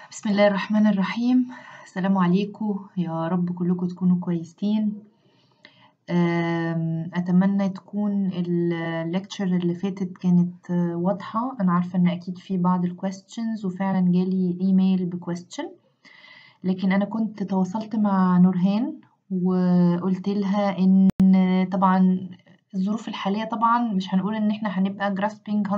بسم الله الرحمن الرحيم السلام عليكم يا رب كلكم تكونوا كويسين أم، أتمنى تكون الليكتشر اللي فاتت كانت واضحة أنا عارفة إن أكيد في بعض الكويستشنز وفعلا جالي إيميل بكويستشن لكن أنا كنت تواصلت مع نورهان وقلت لها إن طبعا الظروف الحالية طبعا مش هنقول إن إحنا هنبقى grasping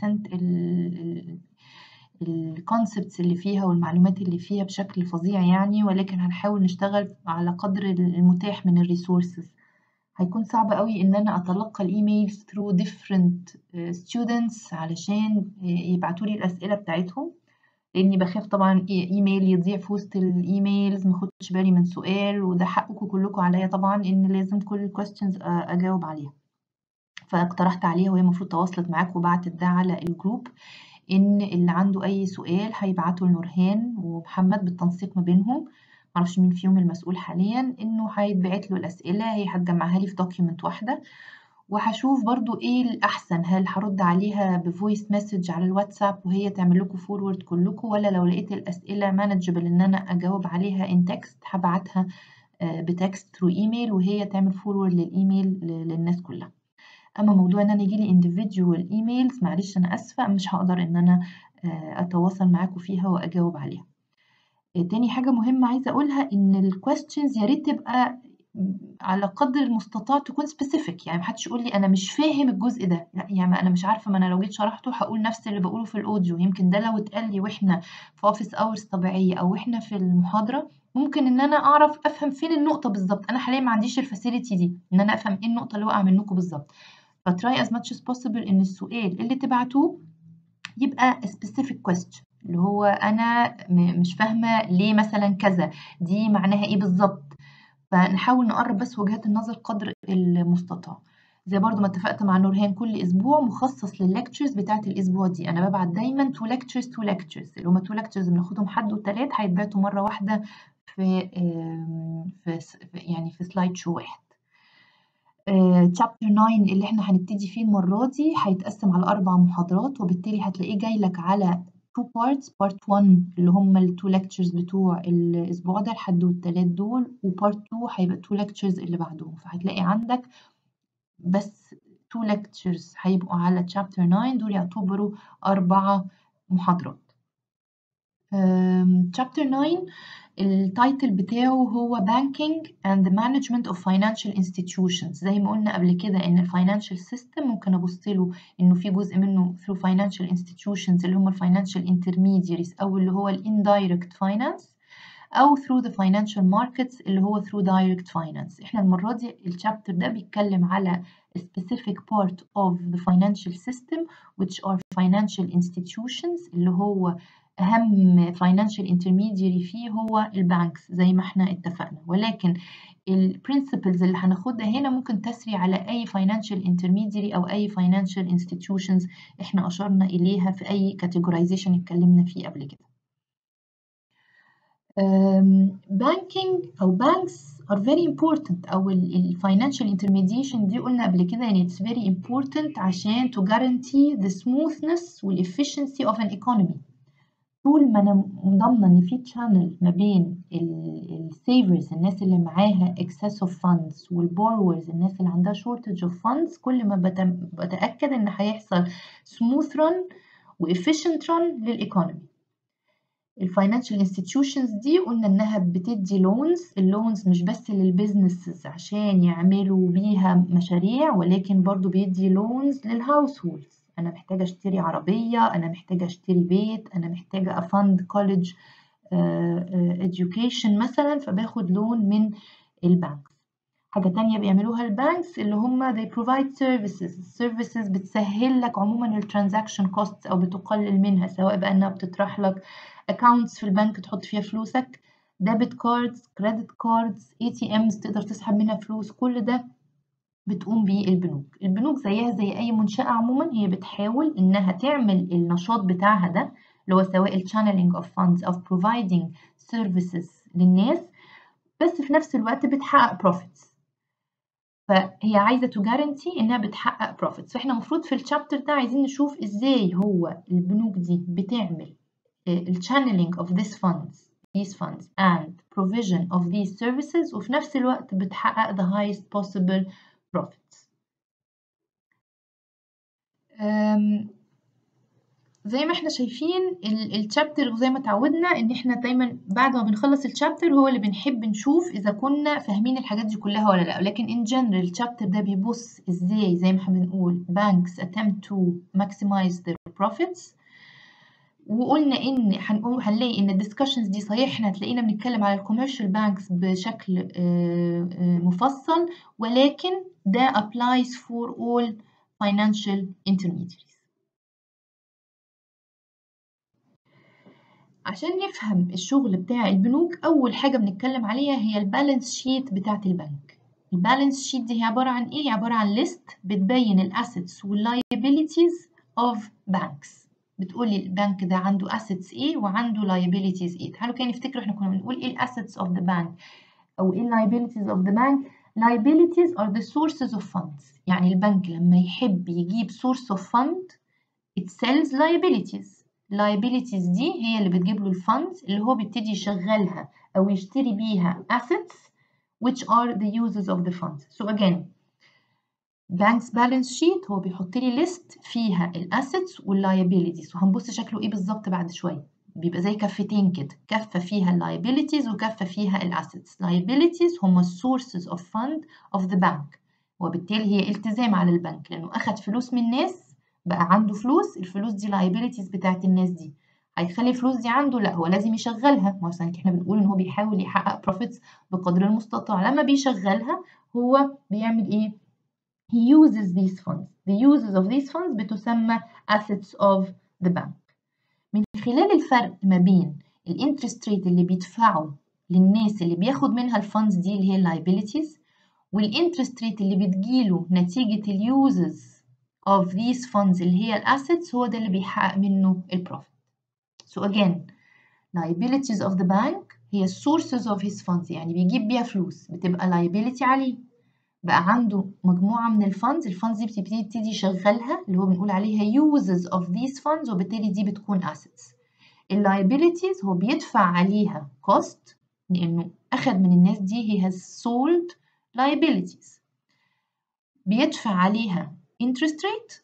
100% الكونسبتس اللي فيها والمعلومات اللي فيها بشكل فظيع يعني ولكن هنحاول نشتغل على قدر المتاح من الريسورسز هيكون صعب قوي ان انا اتلقى الايميلز through different students علشان يبعتوا لي الاسئله بتاعتهم لاني بخاف طبعا ايميل يضيع في وسط الايميلز ما اخدش بالي من سؤال وده حقكم كلكم عليا طبعا ان لازم كل الكويستشنز اجاوب عليها فاقترحت عليها وهي المفروض تواصلت معاك وبعتت ده على الجروب ان اللي عنده اي سؤال هيبعته لنورهان ومحمد بالتنسيق ما بينهم معرفش مين فيهم المسؤول حاليا انه هيتبعت له الاسئله هي هتجمعها لي في دوكيومنت واحده وهشوف برضو ايه الاحسن هل هرد عليها بفويس مسج على الواتساب وهي تعمل لكم فورورد كلكم ولا لو لقيت الاسئله مانجبل ان انا اجاوب عليها ان تكست هبعتها بتكست ثرو ايميل وهي تعمل فورورد للايميل للناس كلها اما موضوع ان انا يجيلي individual ايميلز معلش انا اسفه مش هقدر ان انا اتواصل معاكم فيها واجاوب عليها تاني حاجه مهمه عايزه اقولها ان الكويستشنز يا ريت تبقى على قدر المستطاع تكون سبيسيفيك يعني محدش يقول لي انا مش فاهم الجزء ده يعني انا مش عارفه ما انا لو جيت شرحته هقول نفس اللي بقوله في الاوديو يمكن ده لو اتقال لي واحنا في اوفيس اورز طبيعيه او واحنا في المحاضره ممكن ان انا اعرف افهم فين النقطه بالظبط انا حاليا ما عنديش الفاسيلتي دي ان انا افهم ايه النقطه اللي واقعه منكم بالظبط فتراي as much as possible ان السؤال اللي تبعتوه يبقى specific question اللي هو انا مش فاهمه ليه مثلا كذا دي معناها ايه بالظبط فنحاول نقرب بس وجهات النظر قدر المستطاع زي برضو ما اتفقت مع نورهان كل اسبوع مخصص للليكتشرز بتاعت الاسبوع دي انا ببعت دايما تو lectures تو lectures اللي هما تو lectures بناخدهم حد وتلات هيتبعتوا مره واحده في في يعني في سلايد شو واحد تشابتر 9 اللي احنا هنبتدي فيه المرة دي هيتقسم على أربع محاضرات وبالتالي هتلاقيه جاي لك على two parts part 1 اللي هم التو lectures بتوع الأسبوع ده الحد والتلات دول وبارت 2 هيبقى two lectures اللي بعدهم فهتلاقي عندك بس two lectures هيبقوا على chapter 9 دول يعتبروا أربعة محاضرات chapter 9 التايتل بتاعه هو Banking and the Management of Financial Institutions زي ما قلنا قبل كده ان الفاينانشال سيستم ممكن ابص له انه في جزء منه through financial institutions اللي هم الفاينانشال intermediaries او اللي هو indirect finance او through the financial markets اللي هو through direct finance احنا المرة دي الشابتر ده بيتكلم على a specific part of the financial system which are financial institutions اللي هو أهم financial intermediary فيه هو البانكس زي ما احنا اتفقنا ولكن ال principles اللي هناخدها هنا ممكن تسري على أي financial intermediary أو أي financial institutions احنا أشرنا إليها في أي categorization اتكلمنا فيه قبل كده. banking أو banks are very important أو ال financial intermediation دي قلنا قبل كده يعني it's very important عشان to guarantee the smoothness وال efficiency of an economy. طول ما انا ضامنه ان في channel ما بين السيفرز الناس اللي معاها excess of funds والبورورز الناس اللي عندها shortage of funds كل ما بتاكد ان هيحصل smooth run و efficient run للايكونومي الفاينانشال انستتيوشنز دي قلنا انها بتدي لونز اللونز مش بس للبيزنسز عشان يعملوا بيها مشاريع ولكن برضو بيدي لونز للهاوس هولدز انا محتاجه اشتري عربيه انا محتاجه اشتري بيت انا محتاجه افند كوليدج education مثلا فباخد لون من البنك حاجة تانية بيعملوها البانكس اللي هم they provide services services بتسهل لك عموما الترانزاكشن كوست أو بتقلل منها سواء بقى إنها بتطرح لك accounts في البنك تحط فيها فلوسك debit cards credit cards ATMs تقدر تسحب منها فلوس كل ده بتقوم بيه البنوك البنوك زيها زي أي منشأة عموما هي بتحاول إنها تعمل النشاط بتاعها ده اللي هو سواء ال channeling of funds أو providing services للناس بس في نفس الوقت بتحقق profits فهي عايزة to guarantee إنها بتحقق profits فإحنا المفروض في الشابتر ده عايزين نشوف إزاي هو البنوك دي بتعمل ال channeling of these funds these funds and provision of these services وفي نفس الوقت بتحقق the highest possible profits أم، زي ما احنا شايفين الشابتر وزي ما اتعودنا ان احنا دايما بعد ما بنخلص الشابتر هو اللي بنحب نشوف اذا كنا فاهمين الحاجات دي كلها ولا لا لكن in general الشابتر ده بيبص ازاي زي ما احنا بنقول banks attempt to maximize their profits وقلنا ان هنقول هنلاقي ان الدiscussions دي صحيح احنا هتلاقينا بنتكلم على الكوميرشال بانكس بشكل آه، آه، مفصل ولكن ده applies for all financial intermediaries عشان نفهم الشغل بتاع البنوك أول حاجة بنتكلم عليها هي البالانس شيت بتاعة البنك البالانس شيت دي هي عبارة عن إيه؟ هي عبارة عن ليست بتبين الأسيتس واللايبيليتيز of banks بتقولي البنك ده عنده assets إيه وعنده liabilities إيه تعالوا كده نفتكر إحنا كنا بنقول إيه الأسيتس of the bank أو إيه liabilities of the bank liabilities are the sources of funds يعني البنك لما يحب يجيب source of fund it sells liabilities liabilities دي هي اللي بتجيب له الفندز اللي هو بيبتدي يشغلها أو يشتري بيها assets which are the uses of the funds. So again, bank's balance sheet هو بيحط لي list فيها ال assets وال liabilities وهنبص شكله ايه بالظبط بعد شوية. بيبقى زي كفتين كده كفة فيها ال liabilities وكفة فيها ال assets. liabilities هم sources of fund of the bank وبالتالي هي التزام على البنك لأنه أخد فلوس من الناس بقى عنده فلوس الفلوس دي liabilities بتاعت الناس دي هيخلي الفلوس دي عنده لا هو لازم يشغلها مثلا احنا بنقول ان هو بيحاول يحقق profits بقدر المستطاع لما بيشغلها هو بيعمل ايه he uses these funds the uses of these funds بتسمى assets of the bank من خلال الفرق ما بين الانترست ريت اللي بيدفعه للناس اللي بياخد منها الفاندز دي اللي هي liabilities والانترست ريت اللي بتجيله نتيجة اليوزز of these funds اللي هي الأسيتس هو ده اللي بيحقق منه البروفيت. So again liabilities of the bank هي sources of his funds يعني بيجيب بيها فلوس بتبقى liability عليه بقى عنده مجموعة من الفاندز الفاندز دي بتبتدي تبتدي يشغلها اللي هو بنقول عليها uses of these funds وبالتالي دي بتكون assets liabilities هو بيدفع عليها cost لأنه أخد من الناس دي he has sold liabilities بيدفع عليها interest rate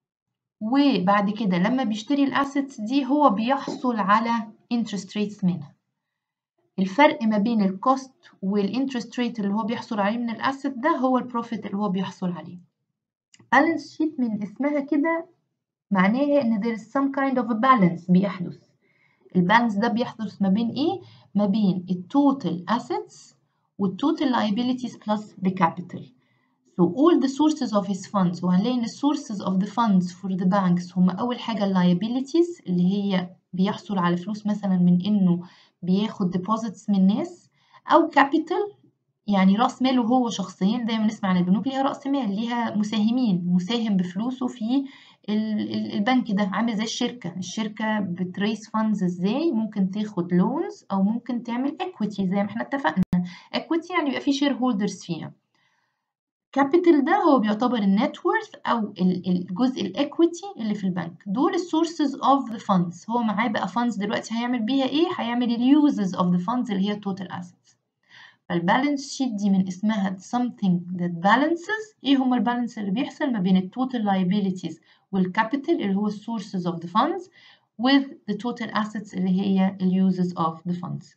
وبعد كده لما بيشتري الاسيتس دي هو بيحصل على interest rates منها الفرق ما بين الكوست والانترست ريت اللي هو بيحصل عليه من الاسيت ده هو البروفيت اللي هو بيحصل عليه بالانس شيت من اسمها كده معناها ان there is some kind of a balance بيحدث البالانس ده بيحدث ما بين ايه ما بين التوتال assets والتوتال liabilities plus the capital So all the sources of his funds وهنلاقي إن sources of the funds for the banks هم أول حاجة liabilities اللي هي بيحصل على فلوس مثلا من إنه بياخد deposits من ناس أو capital يعني رأس ماله هو شخصيا دايما نسمع عن البنوك ليها رأس مال ليها مساهمين مساهم بفلوسه في البنك ده عامل زي الشركة الشركة بتريس فاندز ازاي ممكن تاخد لونز أو ممكن تعمل equity زي ما احنا اتفقنا equity يعني يبقى في شير هولدرز فيها كابيتال ده هو بيعتبر النت وورث او الجزء الايكويتي اللي في البنك دول السورسز اوف ذا فاندز هو معاه بقى فاندز دلوقتي هيعمل بيها ايه هيعمل اليوزز اوف ذا فاندز اللي هي التوتال اسيتس فالبالانس شيت دي من اسمها something that balances ايه هما البالانس اللي بيحصل ما بين التوتال liabilities والكابيتال اللي هو السورسز اوف ذا فاندز with the total assets اللي هي اليوزز اوف ذا فاندز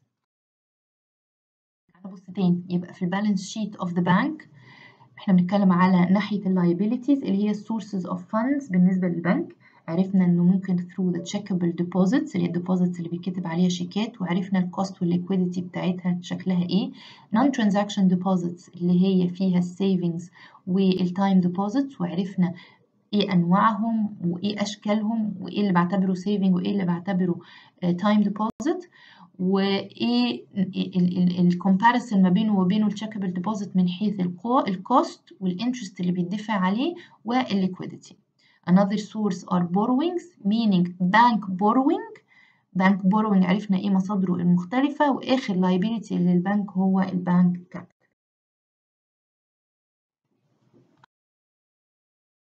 نبص تاني يبقى في البالانس شيت اوف ذا بانك احنا بنتكلم على ناحية اللايبيليتيز اللي هي sources of funds بالنسبة للبنك عرفنا انه ممكن through the checkable deposits اللي هي الديبوزيتس اللي بيتكتب عليها شيكات وعرفنا الكوست والليكويديتي بتاعتها شكلها ايه non transaction deposits اللي هي فيها السيفنجز والتايم deposits وعرفنا ايه انواعهم وايه اشكالهم وايه اللي بعتبره saving وايه اللي بعتبره time deposit وايه الكومباريسون ما بينه وبينه التشيكابل ديبوزيت من حيث الكوست والانترست اللي بيدفع عليه والليكويديتي another source are borrowings meaning bank borrowing bank borrowing عرفنا ايه مصادره المختلفة واخر liability للبنك هو البنك capital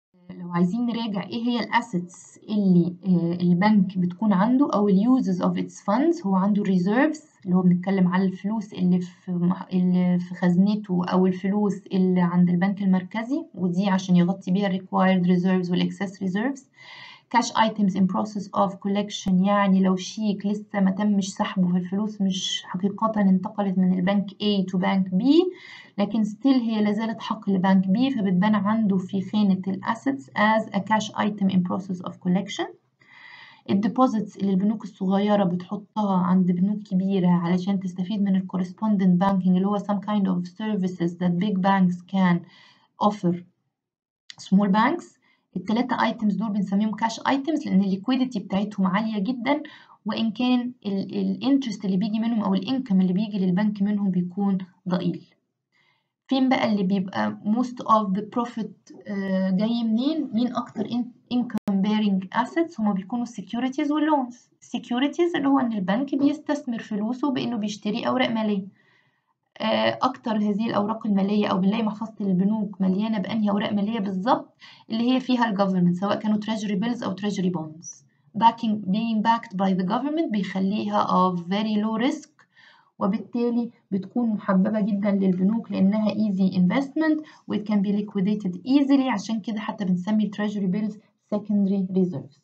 لو عايزين نراجع ايه هي الاسيتس اللي آه، البنك بتكون عنده او اليوزز اوف its funds هو عنده reserves اللي هو بنتكلم على الفلوس اللي في مح- اللي في خزنته او الفلوس اللي عند البنك المركزي ودي عشان يغطي بيها ال required reserves وال excess reserves cash items in process of collection يعني لو شيك لسه ما تمش سحبه في الفلوس مش حقيقة انتقلت من البنك A to بنك B لكن still هي لازالت حق لبنك B فبتبان عنده في خانة ال assets as a cash item in process of collection الديبوزيتس اللي البنوك الصغيرة بتحطها عند بنوك كبيرة علشان تستفيد من ال correspondent banking اللي هو some kind of services that big banks can offer small banks التلاتة ايتمز دول بنسميهم كاش ايتمز لان الليكويديتي بتاعتهم عالية جدا وان كان الانترست اللي بيجي منهم او الانكم اللي بيجي للبنك منهم بيكون ضئيل فين بقى اللي بيبقى most of the profit آه، جاي منين مين اكتر in- income bearing assets هما بيكونوا securities والloans securities اللي هو ان البنك بيستثمر فلوسه بانه بيشتري اوراق مالية آه، اكتر هذه الاوراق الماليه او بنلاقي محفظه البنوك مليانه بانهي اوراق ماليه بالظبط اللي هي فيها الجفرمنت سواء كانوا treasury bills او treasury bonds backing being backed by the government بيخليها of very low risk وبالتالي بتكون محببة جدا للبنوك لأنها easy investment و it can be liquidated easily عشان كده حتى بنسمي ال treasury bills secondary reserves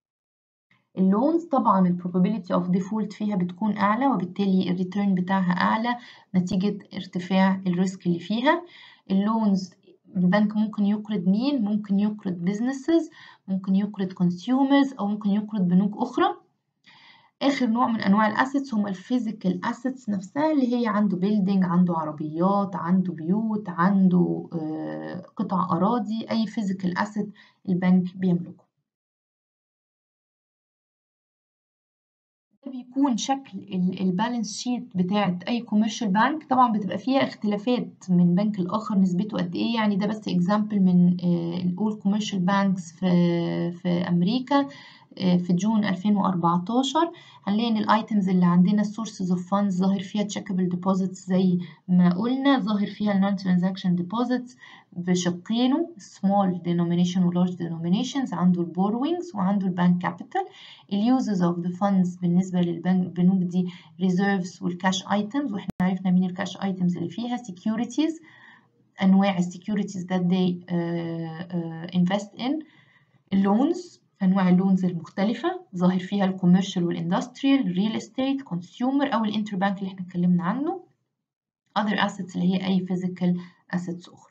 اللونز طبعا ال probability of default فيها بتكون أعلى وبالتالي ال return بتاعها أعلى نتيجة ارتفاع الريسك اللي فيها اللونز البنك ممكن يقرض مين؟ ممكن يقرض businesses ممكن يقرض consumers أو ممكن يقرض بنوك أخرى آخر نوع من أنواع الأسيتس هما الفيزيكال أسيتس نفسها اللي هي عنده بيلدينج عنده عربيات عنده بيوت عنده آه، قطع أراضي أي فيزيكال أسيت البنك بيملكه ده بيكون شكل البالانس شيت بتاعت اي كوميرشال بانك طبعا بتبقى فيها اختلافات من بنك لاخر نسبته قد ايه يعني ده بس اكزامبل من الاول كوميرشال بانكس في في امريكا آه، في جون 2014 هنلاقي ان الايتمز اللي عندنا sources of funds ظاهر فيها checkable deposits زي ما قلنا ظاهر فيها non transaction deposits بشقينه small denomination و large denominations عنده ال borrowings وعنده ال bank capital ال uses of the funds بالنسبة للبنوك دي reserves والcash items واحنا عرفنا مين الكاش items اللي فيها securities أنواع ال securities that they uh, uh, invest in اللونز أنواع اللونز المختلفة ظاهر فيها الكوميرشال والاندستريال ريل استيت كونسيومر أو الانتربانك اللي احنا اتكلمنا عنه other assets اللي هي أي physical assets أخرى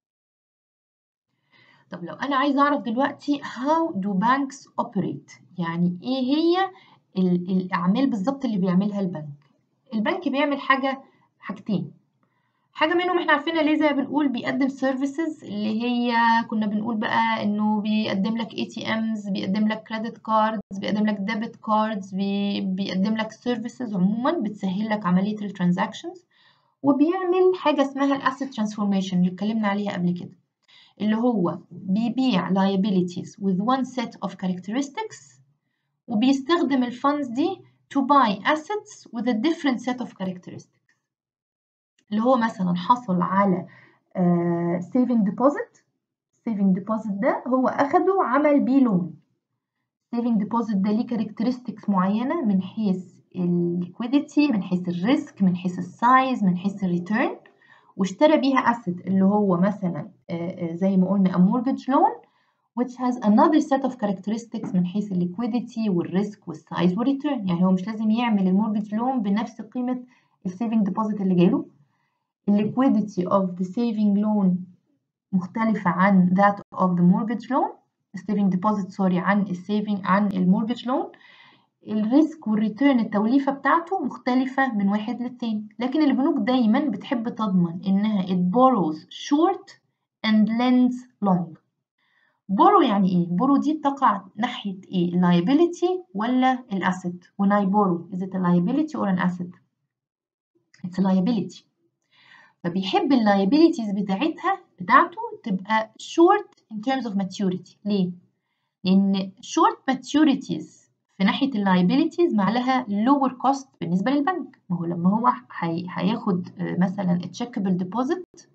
طب لو أنا عايزة أعرف دلوقتي how do banks operate يعني إيه هي ال- الأعمال بالظبط اللي بيعملها البنك البنك بيعمل حاجة حاجتين حاجة منهم احنا عارفينها ليه زي ما بنقول بيقدم سيرفيسز اللي هي كنا بنقول بقى انه بيقدم لك اي تي امز بيقدم لك كريدت كاردز بيقدم لك ديبت كاردز بيقدم لك سيرفيسز عموما بتسهل لك عملية الترانزاكشنز وبيعمل حاجة اسمها الاسيت ترانسفورميشن اللي اتكلمنا عليها قبل كده اللي هو بيبيع liabilities with one set of characteristics وبيستخدم الفاندز دي to buy assets with a different set of characteristics اللي هو مثلا حصل على آه، saving deposit saving deposit ده هو أخده عمل بيه لون saving deposit ده ليه characteristics معينة من حيث ال liquidity من حيث الريسك من حيث السايز من حيث الريتيرن واشترى بيها asset اللي هو مثلا آه، آه، زي ما قلنا a mortgage loan which has another set of characteristics من حيث ال liquidity والريسك والسايز والريتيرن يعني هو مش لازم يعمل المورجج لون بنفس قيمة السيفنج ديبوزيت اللي جاله ال liquidity of the saving loan مختلفة عن that of the mortgage loan saving deposit sorry عن السيفنج عن المورجج لون الريسك والريتيرن التوليفة بتاعته مختلفة من واحد للتاني لكن البنوك دايما بتحب تضمن إنها it borrows short and lends long borrow يعني إيه؟ borrow دي تقع ناحية إيه؟ liability ولا الأسيت؟ when I borrow is it a liability or an asset؟ it's a liability فبيحب ال liabilities بتاعتها بتاعته تبقى short in terms of maturity ليه؟ لأن short maturities في ناحية ال liabilities مع لها lower cost بالنسبة للبنك ما هو لما هو هي- هياخد آه، مثلا checkable deposit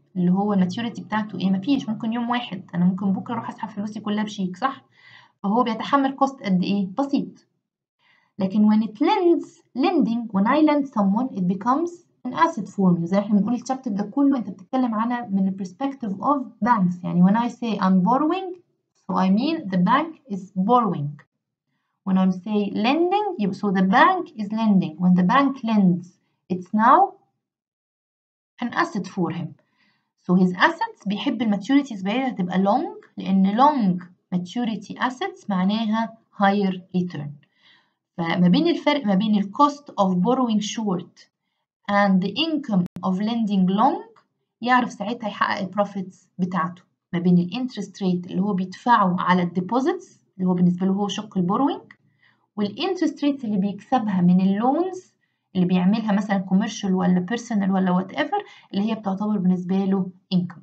اللي هو الماتيوريتي بتاعته ايه مفيش ممكن يوم واحد انا ممكن بكره اروح اسحب فلوسي كلها بشيك صح فهو بيتحمل كوست قد ايه بسيط لكن when it lends lending when I lend someone it becomes an asset for me زي احنا بنقول الشابتر ده كله انت بتتكلم عنها من ال perspective of banks يعني when I say I'm borrowing so I mean the bank is borrowing when I say lending so the bank is lending when the bank lends it's now an asset for him so his assets بيحب الماتيوريتيز بتاعتها تبقى long لأن long maturity assets معناها higher return فما بين الفرق ما بين ال cost of borrowing short and the income of lending long يعرف ساعتها يحقق البروفيتس بتاعته ما بين الانترست ريت اللي هو بيدفعه على الديبوزيتس اللي هو بالنسبة له هو شق البوروينج والانترست ريت اللي بيكسبها من اللونز اللي بيعملها مثلا كوميرشال ولا بيرسونال ولا وات ايفر اللي هي بتعتبر بالنسبه له income.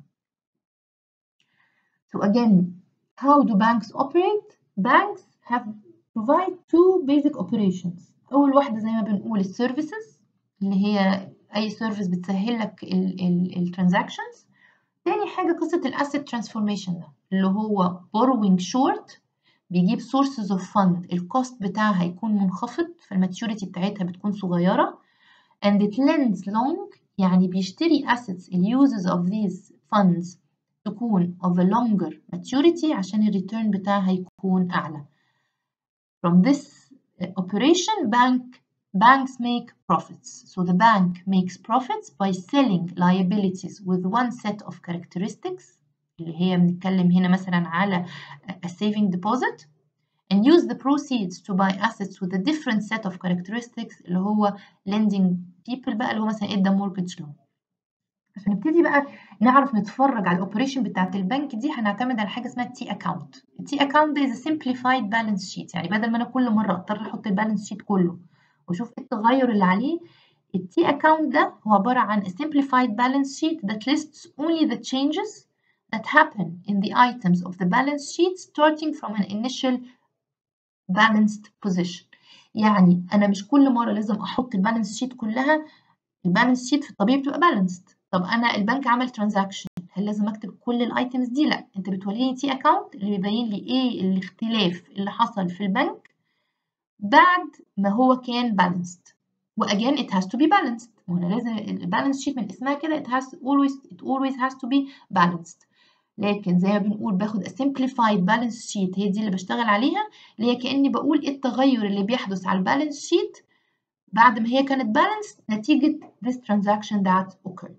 So again how do banks operate? Banks have provide two basic operations. أول واحدة زي ما بنقول السيرفيسز اللي هي أي سيرفيس بتسهل لك الترانزاكشنز. تاني حاجة قصة الاسيت ترانسفورميشن ده اللي هو borrowing short بيجيب sources of fund الكوست بتاعها يكون منخفض فالماتيوريتي بتاعتها بتكون صغيرة and it lends long يعني بيشتري assets ال uses of these funds تكون of a longer maturity عشان الريتيرن بتاعها يكون أعلى. From this operation bank banks make profits. So the bank makes profits by selling liabilities with one set of characteristics اللي هي بنتكلم هنا مثلا على a saving deposit and use the proceeds to buy assets with a different set of characteristics اللي هو lending people بقى اللي هو مثلا ادى mortgage loan عشان نبتدي بقى نعرف نتفرج على الاوبريشن بتاعت البنك دي هنعتمد على حاجه اسمها التي اكاونت التي اكاونت ده از simplified بالانس شيت يعني بدل ما انا كل مره اضطر احط البالانس شيت كله واشوف ايه التغير اللي عليه التي اكاونت ده هو عباره عن a simplified balance sheet that lists only the changes that happen in the items of the balance sheet starting from an initial balanced position يعني أنا مش كل مرة لازم أحط البالانس شيت كلها البالانس شيت في الطبيعي بتبقى بالانسد طب أنا البنك عمل ترانزاكشن هل لازم أكتب كل الأيتمز دي؟ لأ أنت بتوريني تي أكاونت اللي بيبين لي إيه الاختلاف اللي حصل في البنك بعد ما هو كان بالانسد واجين it has to be balanced وهنا لازم البالانس شيت من اسمها كده it has always it always has to be balanced لكن زي ما بنقول باخد a simplified balance sheet هي دي اللي بشتغل عليها اللي هي كأني بقول ايه التغير اللي بيحدث على البالانس شيت بعد ما هي كانت balanced نتيجة this transaction that occurred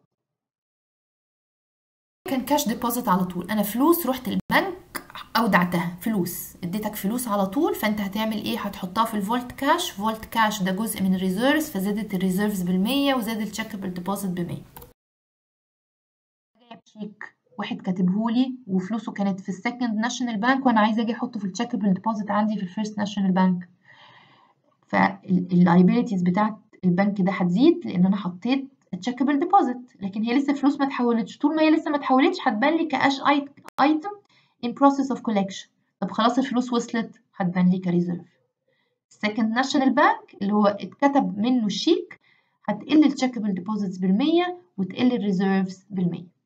كان كاش ديبوزيت على طول انا فلوس رحت البنك اودعتها فلوس اديتك فلوس على طول فانت هتعمل ايه هتحطها في الفولت كاش فولت كاش ده جزء من الريزيرفز فزادت الريزيرفز بالمية وزاد التشيكبل ديبوزيت بمية جايب شيك واحد كاتبهولي وفلوسه كانت في السكند ناشونال بانك وانا عايزه اجي احطه في التشيكبل ديبوزيت عندي في الفيرست ناشونال بانك فاللايبيليتيز بتاعت البنك ده هتزيد لان انا حطيت تشيكبل ديبوزيت لكن هي لسه الفلوس ما اتحولتش طول ما هي لسه ما اتحولتش هتبان لي كاش ايتم in process of collection طب خلاص الفلوس وصلت هتبان لي كريزيرف السكند ناشونال بانك اللي هو اتكتب منه الشيك هتقل التشيكبل ديبوزيتس بالمية وتقل الريزيرفز بالمية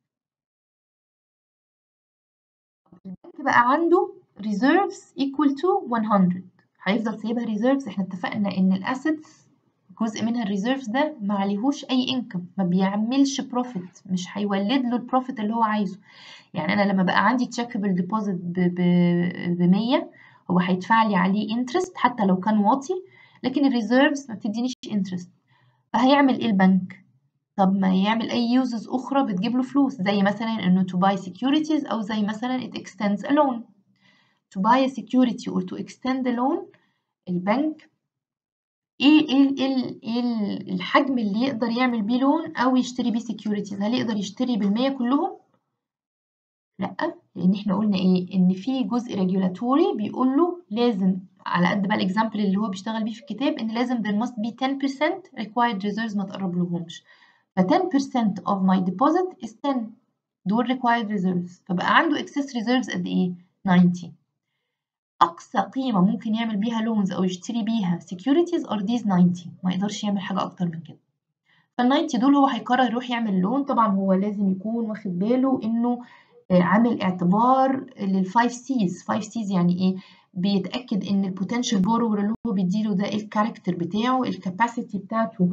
البنك بقى عنده reserves equal to 100 هيفضل سايبها reserves احنا اتفقنا ان الاسيتس جزء منها الريزيرفز ده ما عليهوش اي انكم ما بيعملش بروفيت مش هيولد له البروفيت اللي هو عايزه يعني انا لما بقى عندي تشيكبل ديبوزيت ب 100 هو هيدفع لي عليه انترست حتى لو كان واطي لكن الريزيرفز ما بتدينيش انترست فهيعمل ايه البنك طب ما يعمل اي يوزز اخرى بتجيب له فلوس زي مثلا انه to buy securities او زي مثلا it extends a loan to buy a security or to extend a loan البنك ايه ايه ايه ايه الحجم اللي يقدر يعمل بيه لون او يشتري بيه securities هل يقدر يشتري بالمية كلهم لا لان احنا قلنا ايه ان في جزء ريجولاتوري بيقول له لازم على قد بقى الاكزامبل اللي هو بيشتغل بيه في الكتاب ان لازم there must be 10% required reserves ما تقرب لهمش ف 10% of my deposit is 10 دول required reserves فبقى عنده excess reserves قد ايه 90 أقصى قيمة ممكن يعمل بيها لونز أو يشتري بيها securities are these 90 ما يقدرش يعمل حاجة أكتر من كده فال 90 دول هو هيقرر يروح يعمل لون طبعا هو لازم يكون واخد باله انه عامل اعتبار للفايف سيز فايف سيز يعني ايه بيتاكد ان البوتنشال بورور اللي هو بيديله ده الكاركتر بتاعه الكاباسيتي بتاعته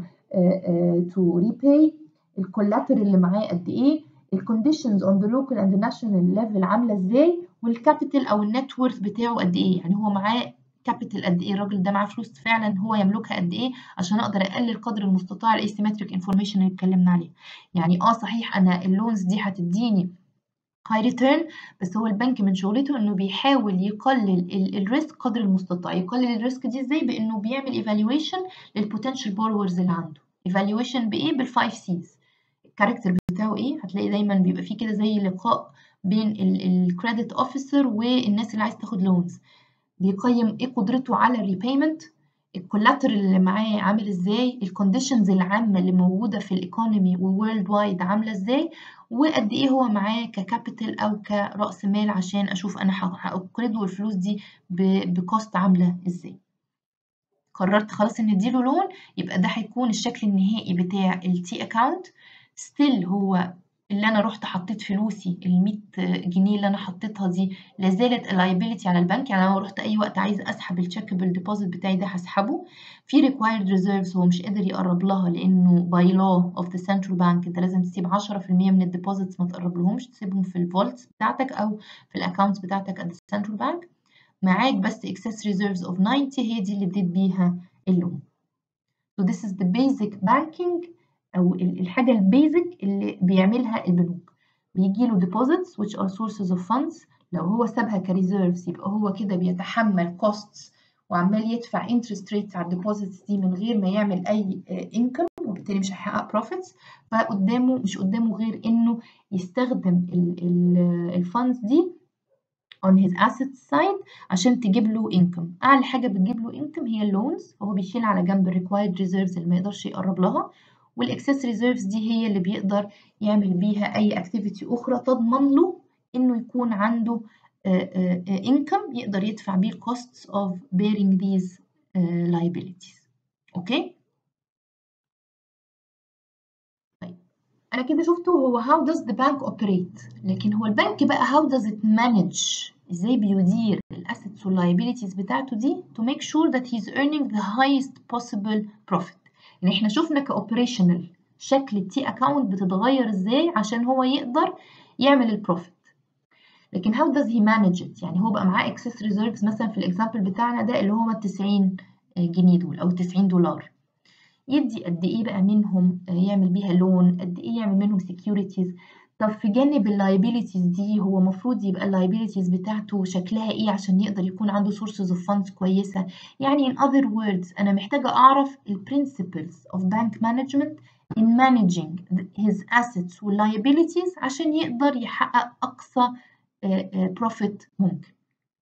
تو ريباي الكولاتر اللي معاه قد ايه الكونديشنز اون ذا لوكال اند ناشونال ليفل عامله ازاي والكابيتال او النت وورث بتاعه قد ايه يعني هو معاه كابيتال قد ايه الراجل ده معاه فلوس فعلا هو يملكها قد ايه عشان اقدر اقلل قدر المستطاع الاسيمتريك انفورميشن اللي اتكلمنا عليه يعني اه صحيح انا اللونز دي هتديني هاي ريتيرن بس هو البنك من شغلته انه بيحاول يقلل الريسك قدر المستطاع يقلل الريسك دي ازاي بانه بيعمل ايفالويشن للبوتنشال بورورز اللي عنده ايفالويشن بايه بالفايف سيز الكاركتر بتاعه ايه هتلاقي دايما بيبقى فيه كده زي لقاء بين الكريدت اوفيسر والناس اللي عايز تاخد لونز بيقيم ايه قدرته على الريبيمنت الكولاتر اللي معاه عامل ازاي الكونديشنز العامه اللي موجوده في الايكونومي وورلد وايد عامله ازاي وقد ايه هو معاه ككابيتال او كراس مال عشان اشوف انا هاقرضه الفلوس دي بكوست عامله ازاي قررت خلاص ان اديله لون يبقى ده هيكون الشكل النهائي بتاع التي اكاونت ستيل هو اللي انا رحت حطيت فلوسي ال 100 جنيه اللي انا حطيتها دي لا زالت اللايبيلتي على البنك يعني انا لو رحت اي وقت عايز اسحب التشيكبل ديبوزيت بتاعي ده هسحبه في ريكوايرد ريزيرفز هو مش قادر يقرب لها لانه باي لو اوف ذا سنترال بانك انت لازم تسيب 10% من الديبوزيتس ما تقرب لهمش تسيبهم في الفولتس بتاعتك او في الاكونتس بتاعتك at the central bank معاك بس excess reserves of 90 هي دي اللي اديت بيها اللون so this is the basic banking او الحاجه البيزك اللي بيعملها البنوك بيجي له deposits which are sources of funds لو هو سابها كريزيرفز يبقى هو كده بيتحمل costs وعمال يدفع interest rates على الديبوزيتس دي من غير ما يعمل اي income وبالتالي مش هيحقق profits فقدامه مش قدامه غير انه يستخدم الفاندز دي on his asset side عشان تجيب له income اعلى حاجه بتجيب له income هي اللونز وهو بيشيل على جنب الريكوايرد ريزيرفز اللي ما يقدرش يقرب لها والاكسس ريزيرفز دي هي اللي بيقدر يعمل بيها اي اكتيفيتي اخرى تضمن له انه يكون عنده income يقدر يدفع بيه costs of bearing these liabilities اوكي طيب انا كده شفته هو how does the bank operate لكن هو البنك بقى how does it manage ازاي بيدير الاسيتس واللايبيليتيز بتاعته دي to make sure that he's earning the highest possible profit يعني احنا شفنا كاوبريشنال شكل التي اكاونت بتتغير ازاي عشان هو يقدر يعمل البروفيت لكن how does he manage it يعني هو بقى معاه excess reserves مثلا في الاكزامبل بتاعنا ده اللي هو 90 جنيه دول او 90 دولار يدي قد ايه بقى منهم يعمل بيها لون قد ايه يعمل منهم securities طب في جانب اللايبيليتيز دي هو المفروض يبقى اللايبيليتيز بتاعته شكلها ايه عشان يقدر يكون عنده sources of funds كويسة يعني in other words أنا محتاجة أعرف ال principles of bank management in managing his assets و liabilities عشان يقدر يحقق أقصى profit ممكن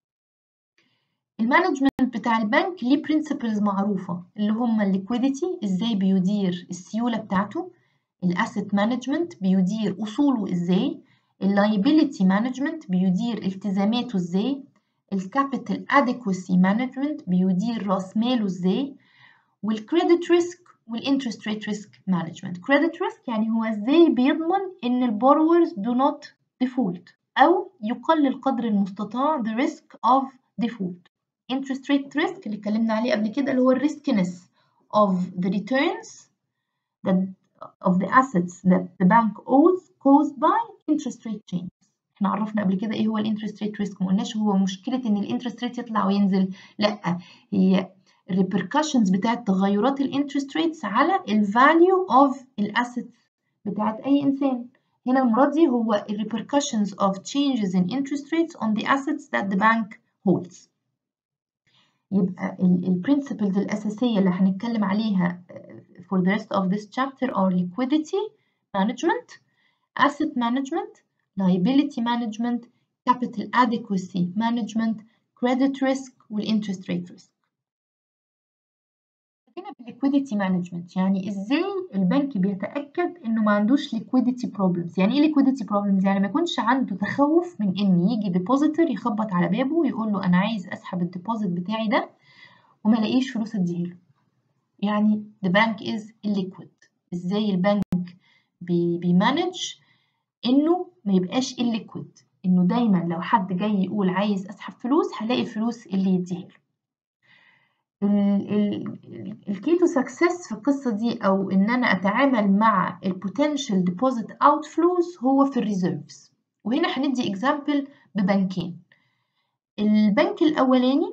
المانجمنت بتاع البنك ليه principles معروفة اللي هم liquidity ازاي بيدير السيولة بتاعته الاسيت مانجمنت بيدير اصوله ازاي اللايبيليتي مانجمنت بيدير التزاماته ازاي الكابيتال ادكوسي مانجمنت بيدير راس ماله ازاي والكريدت ريسك والانترست ريت ريسك مانجمنت كريدت ريسك يعني هو ازاي بيضمن ان البوروورز دو نوت ديفولت او يقلل قدر المستطاع the risk of default interest rate risk اللي اتكلمنا عليه قبل كده اللي هو الريسكنس of the returns that of the assets that the bank owes caused by interest rate changes احنا عرفنا قبل كده ايه هو الانترست ريت ريسك ما قلناش هو مشكله ان الانترست ريت يطلع وينزل لا هي الريبركشنز بتاعت تغيرات الانترست ريتس على الفاليو اوف الاسيتس بتاعت اي انسان هنا المره دي هو الريبركشنز of changes in interest rates on the assets that the bank holds يبقى البرنسبلز الاساسيه اللي هنتكلم عليها for the rest of this chapter are liquidity management, asset management, liability management, capital adequacy management, credit risk والinterest rate risk. هنا بالliquidity management يعني ازاي البنك بيتأكد انه ما عندوش liquidity problems يعني ايه liquidity problems يعني ما يكونش عنده تخوف من ان يجي depositor يخبط على بابه ويقول له انا عايز اسحب الديبوزيت بتاعي ده وما لاقيش فلوس اديها له يعني the bank is illiquid ازاي البنك بي بيمانج انه ما يبقاش illiquid انه دايما لو حد جاي يقول عايز اسحب فلوس هلاقي الفلوس اللي يديها له الكي تو سكسس في القصة دي أو إن أنا أتعامل مع البوتنشال ديبوزيت اوت فلوز هو في الريزيرفز وهنا هندي اكزامبل ببنكين البنك الأولاني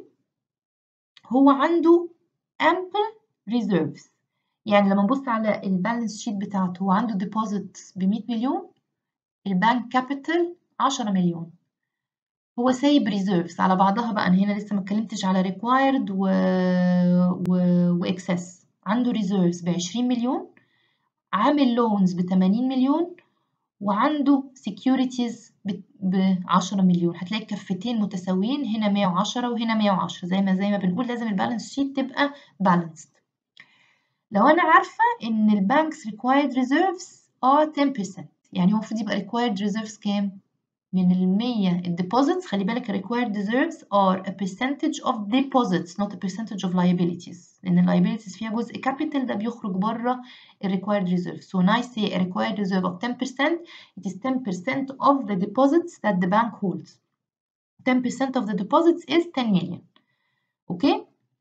هو عنده ample reserves يعني لما نبص على البالانس شيت بتاعته هو عنده ديبوزيت ب 100 مليون البنك كابيتال 10 مليون هو سايب ريزيرفز على بعضها بقى انا هنا لسه ما اتكلمتش على ريكوايرد و... و... واكسس عنده ريزيرفز ب 20 مليون عامل لونز ب 80 مليون وعنده سكيورتيز ب 10 مليون هتلاقي الكفتين متساويين هنا 110 وهنا 110 زي ما زي ما بنقول لازم البالانس شيت تبقى بالانسد لو انا عارفه ان البانكس required reserves are 10% يعني هو المفروض يبقى required reserves كام من ال 100 الديبوزيتس خلي بالك required reserves are a percentage of deposits not a percentage of liabilities لأن ال liabilities فيها جزء capital ده بيخرج بره ال required reserves so when I say a required reserve of 10% it is 10% of the deposits that the bank holds 10% of the deposits is 10 million okay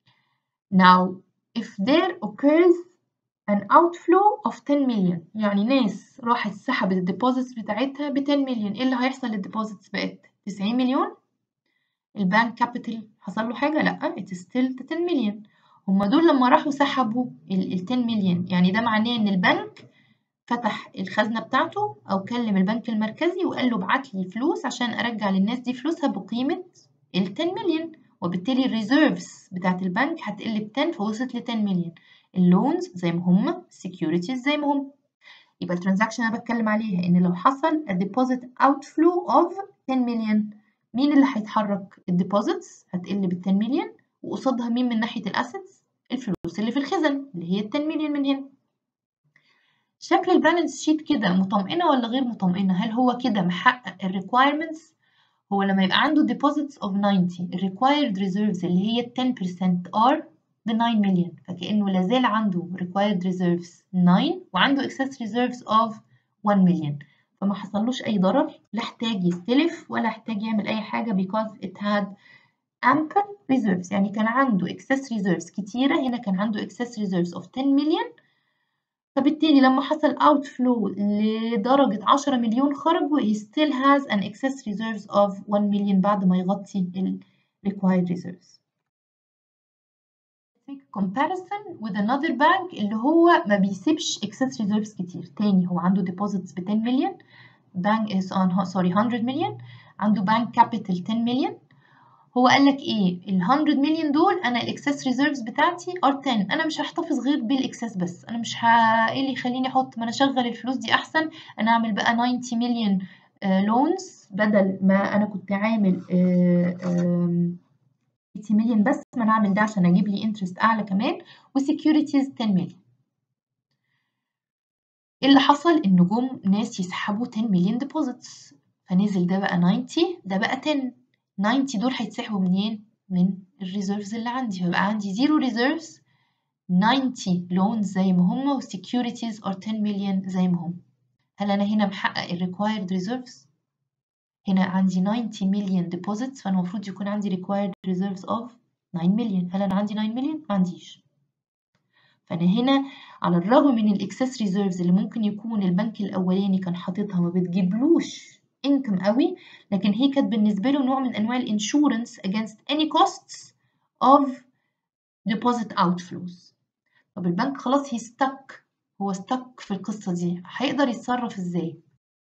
now if there occurs an outflow of 10 million يعني ناس راحت سحبت الديبوزيتس بتاعتها ب 10 مليون ايه اللي هيحصل للديبوزيتس بقت 90 مليون البانك كابيتال حصل له حاجه لا it is still 10 مليون هما دول لما راحوا سحبوا ال 10 مليون يعني ده معناه ان البنك فتح الخزنه بتاعته او كلم البنك المركزي وقال له ابعت لي فلوس عشان ارجع للناس دي فلوسها بقيمه ال 10 مليون وبالتالي الريزيرفز بتاعت البنك هتقل ب 10 فوصلت ل 10 مليون اللونز زي ما هم السكيورتيز زي ما هم يبقى الترانزاكشن انا بتكلم عليها ان لو حصل a deposit outflow of 10 مليون مين اللي هيتحرك الديبوزيتس هتقل بال 10 مليون وقصادها مين من ناحيه الاسيتس الفلوس اللي في الخزن اللي هي ال 10 مليون من هنا شكل البالانس شيت كده مطمئنه ولا غير مطمئنه هل هو كده محقق الريكويرمنتس هو لما يبقى عنده deposits of 90 required reserves اللي هي 10% are ب 9 مليون فكأنه لازال عنده required reserves 9 وعنده excess reserves of 1 مليون فما حصلوش أي ضرر لا احتاج يستلف ولا احتاج يعمل أي حاجة because it had ample reserves يعني كان عنده excess reserves كتيرة هنا كان عنده excess reserves of 10 مليون فبالتالي لما حصل outflow لدرجة 10 مليون خرجوا he still has an excess reserves of 1 مليون بعد ما يغطي ال required reserves take comparison with another bank اللي هو ما بيسيبش excess reserves كتير تاني هو عنده deposits ب 10 مليون bank is on sorry 100 مليون عنده bank capital 10 مليون هو قال لك ايه ال 100 مليون دول انا الاكسس ريزيرفز بتاعتي ار 10 انا مش هحتفظ غير بالاكسس بس انا مش ه... ايه اللي يخليني احط ما انا اشغل الفلوس دي احسن انا اعمل بقى 90 مليون لونز بدل ما انا كنت عامل آه آه 80 مليون بس ما انا اعمل ده عشان اجيب لي انترست اعلى كمان وسكيورتيز 10 مليون ايه اللي حصل ان جم ناس يسحبوا 10 مليون ديبوزيتس فنزل ده بقى 90 ده بقى 10 90 دول هيتسحبوا منين من الريزيرفز اللي عندي فبقى عندي زيرو ريزيرفز 90 لونز زي ما هم وسكيورتيز اور 10 مليون زي ما هم هل انا هنا محقق الريكوايرد ريزيرفز هنا عندي 90 مليون deposits فأنا المفروض يكون عندي required reserves of 9 مليون هل أنا عندي 9 مليون؟ ما عنديش فأنا هنا على الرغم من الإكسس ريزيرفز اللي ممكن يكون البنك الأولاني كان حاططها ما بتجيبلوش انكم قوي لكن هي كانت بالنسبة له نوع من أنواع الانشورنس against any costs of deposit outflows طب البنك خلاص هي stuck هو stuck في القصة دي هيقدر يتصرف ازاي؟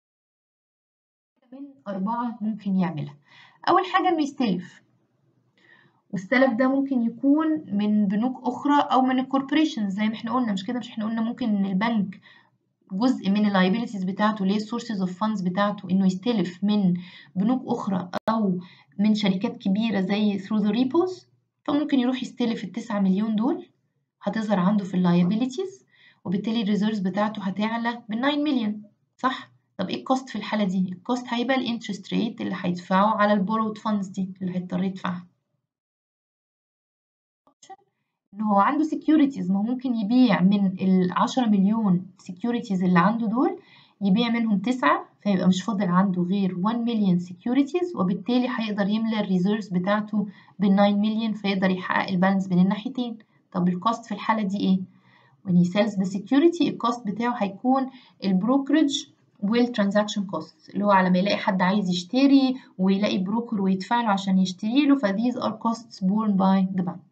من أربعة ممكن يعملها أول حاجة إنه يستلف والسلف ده ممكن يكون من بنوك أخرى أو من الكوربوريشن زي ما احنا قلنا مش كده مش احنا قلنا ممكن إن البنك جزء من اللايبيليتيز بتاعته اللي هي السورسز اوف فاندز بتاعته إنه يستلف من بنوك أخرى أو من شركات كبيرة زي through the repos فممكن يروح يستلف التسعة مليون دول هتظهر عنده في اللايبيليتيز وبالتالي الريزيرفز بتاعته هتعلى بال 9 مليون صح؟ طب ايه الكوست في الحالة دي؟ الكوست هيبقى الانترست ريت اللي هيدفعه على البورود فاندز دي اللي هيضطر يدفعها. ان هو عنده securities ما هو ممكن يبيع من ال 10 مليون securities اللي عنده دول يبيع منهم تسعة فيبقى مش فاضل عنده غير 1 مليون securities وبالتالي هيقدر يملى الريزيرفز بتاعته بال 9 مليون فيقدر يحقق البالانس بين الناحيتين طب الكوست في الحالة دي ايه؟ when he sells the security الكوست بتاعه هيكون البروكرج والترانزاكشن كوست اللي هو على ما يلاقي حد عايز يشتري ويلاقي بروكر ويدفع له عشان يشتري له ف these are costs borne by the bank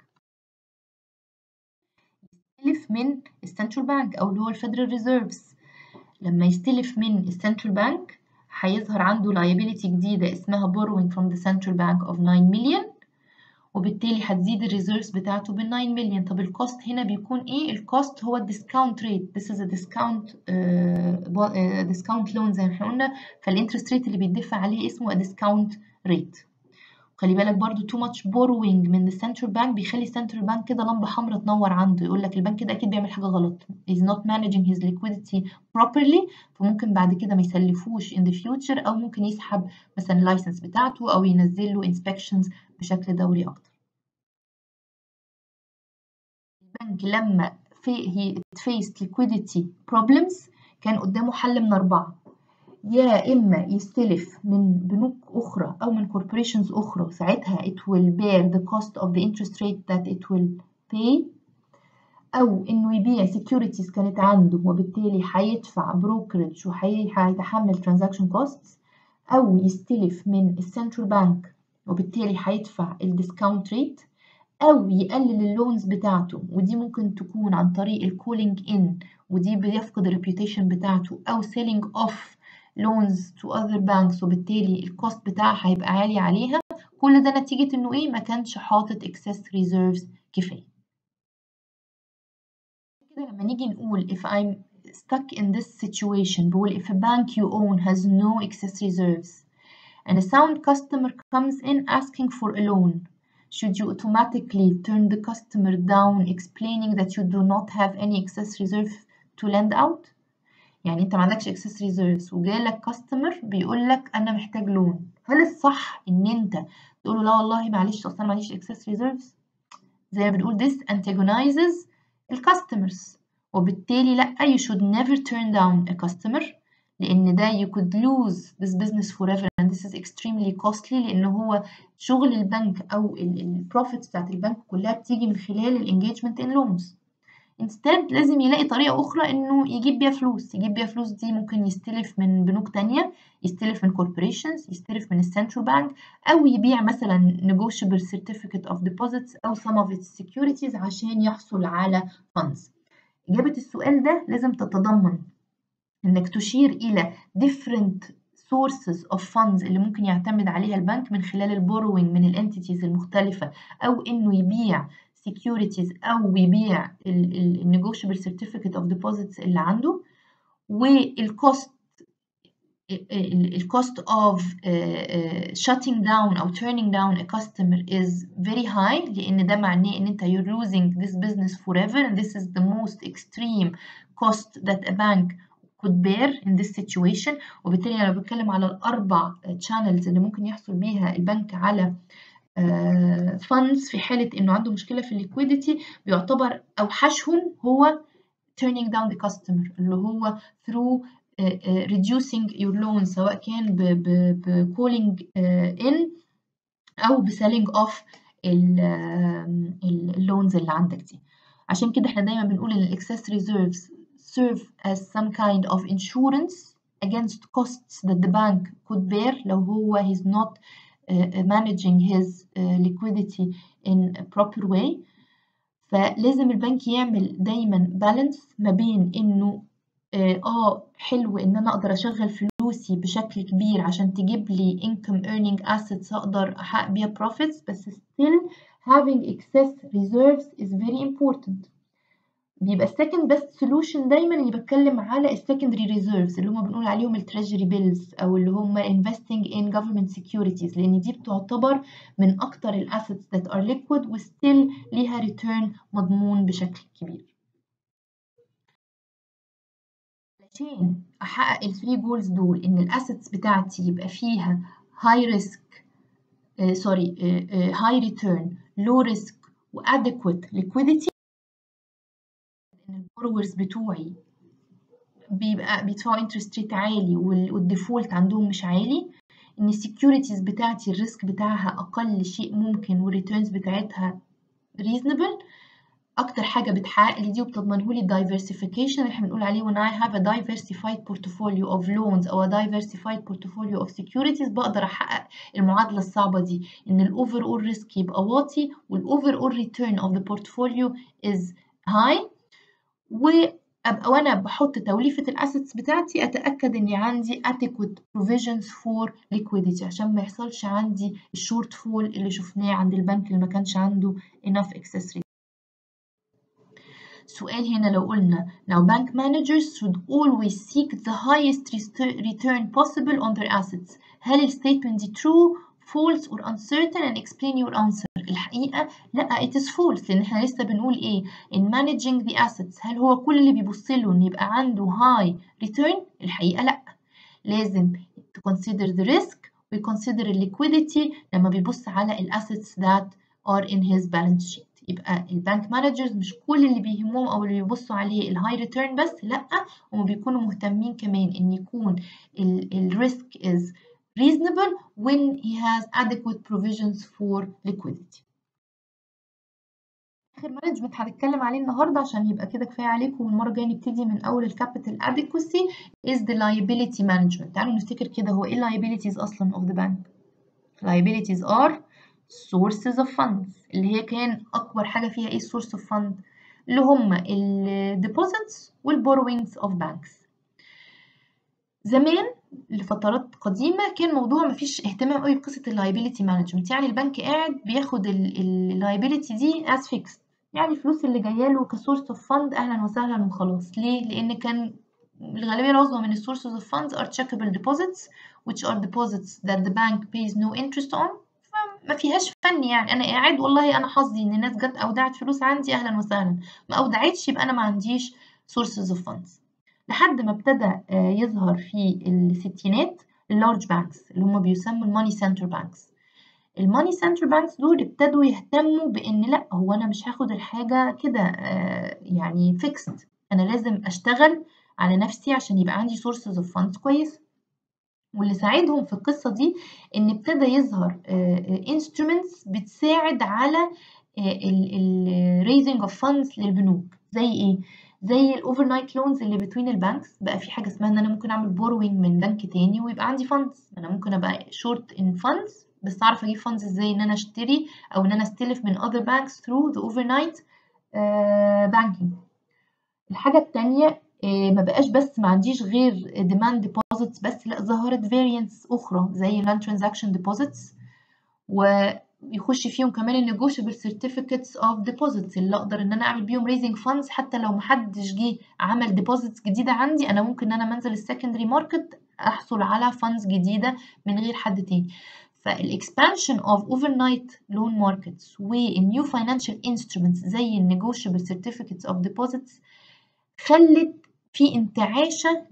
يستلف من السنترال بانك او اللي هو الفيدرال ريزيرفز لما يستلف من السنترال بانك هيظهر عنده liability جديدة اسمها borrowing from the central bank of 9 million وبالتالي هتزيد الريزيرفز بتاعته بال 9 مليون طب الكوست هنا بيكون ايه الكوست هو الديسكاونت ريت this is a discount uh, discount loan زي ما احنا قلنا فالانترست ريت اللي بيدفع عليه اسمه a discount rate خلي بالك برضو too much borrowing من السنترال بانك بيخلي السنترال بانك كده لمبه حمراء تنور عنده يقول لك البنك ده اكيد بيعمل حاجه غلط is not managing his liquidity properly فممكن بعد كده ما يسلفوش in the future او ممكن يسحب مثلا اللايسنس بتاعته او ينزل له inspections بشكل دوري اكتر البنك لما في he faced liquidity problems كان قدامه حل من أربعة يا إما يستلف من بنوك أخرى أو من corporations أخرى ساعتها it will bear the cost of the interest rate that it will pay أو إنه يبيع securities كانت عنده وبالتالي هيدفع brokerage وهيتحمل transaction costs أو يستلف من السنترال بانك وبالتالي هيدفع الديسكاونت ريت أو يقلل اللونز بتاعته ودي ممكن تكون عن طريق الكولينج إن ودي بيفقد الريبيوتيشن بتاعته أو سيلينج أوف loans to other banks وبالتالي الكوست بتاعها هيبقى عالي عليها كل ده نتيجة إنه إيه ما كانش حاطط excess reserves كفاية كده لما نيجي نقول if I'm stuck in this situation بقول if a bank you own has no excess reserves and a sound customer comes in asking for a loan should you automatically turn the customer down explaining that you do not have any excess reserve to lend out يعني انت ما عندكش excess reserves وجالك كاستمر بيقول لك انا محتاج لون هل الصح ان انت تقول له لا والله معلش اصلا معليش excess reserves زي ما بنقول this antagonizes الكاستمرز وبالتالي لا you should never turn down a customer لان ده you could lose this business forever and this is extremely costly لان هو شغل البنك او البروفيتس بتاعت البنك كلها بتيجي من خلال الانجيجمنت ان لونز instead لازم يلاقي طريقة أخرى إنه يجيب بيها فلوس يجيب بيها فلوس دي ممكن يستلف من بنوك تانية يستلف من corporations يستلف من السنترال بانك أو يبيع مثلا negotiable certificate of deposits أو some of its securities عشان يحصل على funds إجابة السؤال ده لازم تتضمن إنك تشير إلى different sources of funds اللي ممكن يعتمد عليها البنك من خلال البوروينج من الانتيتيز المختلفة أو إنه يبيع securities أو يبيع ال negotiable certificate of deposits اللي عنده والcost الcost of uh, shutting down أو turning down a customer is very high لأن ده معناه إن أنت you're losing this business forever and this is the most extreme cost that a bank could bear in this situation وبالتالي أنا بتكلم على الأربع channels اللي ممكن يحصل بيها البنك على فاندز في حالة إنه عنده مشكلة في الليكويديتي بيعتبر أوحشهم هو turning down the customer اللي هو through uh, uh, reducing your loan سواء كان ب, ب, ب calling uh, in أو ب selling off اللونز اللي عندك دي عشان كده احنا دايما بنقول إن ال excess reserves serve as some kind of insurance against costs that the bank could bear لو هو he's not Uh, managing his uh, liquidity in a proper way فلازم البنك يعمل دايما بالانس ما بين انه اه, آه حلو ان انا اقدر اشغل فلوسي بشكل كبير عشان تجيب لي income earning assets اقدر احقق بيها profits بس still having excess reserves is very important بيبقى السكند بيست سولوشن دايما اللي بتكلم على السكندري ريزيرفز اللي هم بنقول عليهم التريجري بيلز او اللي هم investing in government securities لان دي بتعتبر من اكتر الاسيتس that are liquid وستيل ليها ريتيرن مضمون بشكل كبير علشان احقق الثري جولز دول ان الاسيتس بتاعتي يبقى فيها هاي ريسك سوري هاي ريتيرن لو ريسك وادكويت liquidity ان البوروورز بتوعي بيبقى بيدفعوا انترست ريت عالي والديفولت عندهم مش عالي ان السكيورتيز بتاعتي الريسك بتاعها اقل شيء ممكن والريتيرنز بتاعتها reasonable اكتر حاجه بتحقق لي دي وبتضمنه لي الدايفرسيفيكيشن اللي احنا بنقول عليه when I have a diversified portfolio of loans او a diversified portfolio of securities بقدر احقق المعادله الصعبه دي ان الاوفر اول ريسك يبقى واطي والاوفر اول ريتيرن of the portfolio is high وابقى وانا بحط توليفه الاسيتس بتاعتي اتاكد اني عندي adequate provisions for liquidity عشان ما يحصلش عندي الشورت فول اللي شفناه عند البنك اللي ما كانش عنده enough excess rate سؤال هنا لو قلنا now bank managers should always seek the highest return possible on their assets هل الستيتمنت دي true false or uncertain and explain your answer الحقيقة لا it is false لأن احنا لسه بنقول ايه in managing the assets هل هو كل اللي بيبص له إن يبقى عنده high return الحقيقة لا لازم to consider the risk و consider the liquidity لما بيبص على ال assets that are in his balance sheet يبقى البنك مانجرز مش كل اللي بيهمهم او اللي بيبصوا عليه الهاي ريتيرن بس لا هم بيكونوا مهتمين كمان ان يكون الريسك is reasonable when he has adequate provisions for liquidity اخر مانجمنت هنتكلم عليه النهارده عشان يبقى كده كفايه عليكم والمره الجايه نبتدي من اول الكابيتال adequacy is the liability management تعالوا نفتكر كده هو ايه liabilities اصلا of the bank liabilities are sources of funds اللي هي كان أكبر حاجة فيها إيه source of fund اللي هم ال deposits وال borrowings of banks زمان لفترات قديمة كان موضوع مفيش اهتمام قوي بقصة ال liability management يعني البنك قاعد بياخد ال liability دي as fixed يعني الفلوس اللي جاية له كسورس اوف فند أهلا وسهلا وخلاص ليه؟ لأن كان الغالبية العظمى من السورسز اوف funds are checkable deposits which are deposits that the bank pays no interest on ما فيهاش فن يعني انا قاعد والله انا حظي ان الناس جت اودعت فلوس عندي اهلا وسهلا ما اودعتش يبقى انا ما عنديش sources of funds لحد ما ابتدى يظهر في الستينات اللارج بانكس اللي هم بيسموا الماني سنتر بانكس الماني سنتر بانكس دول ابتدوا يهتموا بان لا هو انا مش هاخد الحاجه كده يعني فيكسد انا لازم اشتغل على نفسي عشان يبقى عندي sources of funds كويسه واللي ساعدهم في القصة دي إن ابتدى يظهر instruments بتساعد على ال raising of funds للبنوك زي إيه؟ زي الأوفر نايت لونز اللي بتوين البانكس بقى في حاجة اسمها إن أنا ممكن أعمل borrowing من بنك تاني ويبقى عندي funds أنا ممكن أبقى short in funds بس أعرف أجيب funds إزاي إن أنا أشتري أو إن أنا أستلف من other banks through the overnight banking الحاجة التانية ما بقاش بس ما عنديش غير demand deposits بس لا ظهرت variants أخرى زي non transaction deposits ويخش فيهم كمان ال negotiable certificates of deposits اللي أقدر إن أنا أعمل بيهم raising funds حتى لو محدش جه عمل deposits جديدة عندي أنا ممكن إن أنا منزل السكندري ماركت أحصل على funds جديدة من غير حد تاني فالاكسبانشن of overnight loan markets والنيو financial instruments زي ال negotiable certificates of deposits خلت في انتعاشة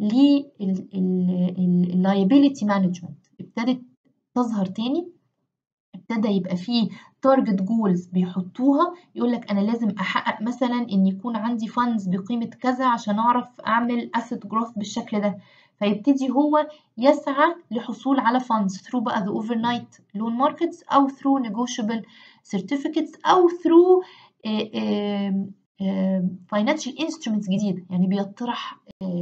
لللايبيليتي مانجمنت ابتدت تظهر تاني ابتدى يبقى فيه تارجت جولز بيحطوها يقول لك انا لازم احقق مثلا ان يكون عندي فاندز بقيمه كذا عشان اعرف اعمل اسيت جروث بالشكل ده فيبتدي هو يسعى لحصول على funds through بقى the overnight loan markets أو through negotiable certificates أو through financial instruments جديدة يعني بيطرح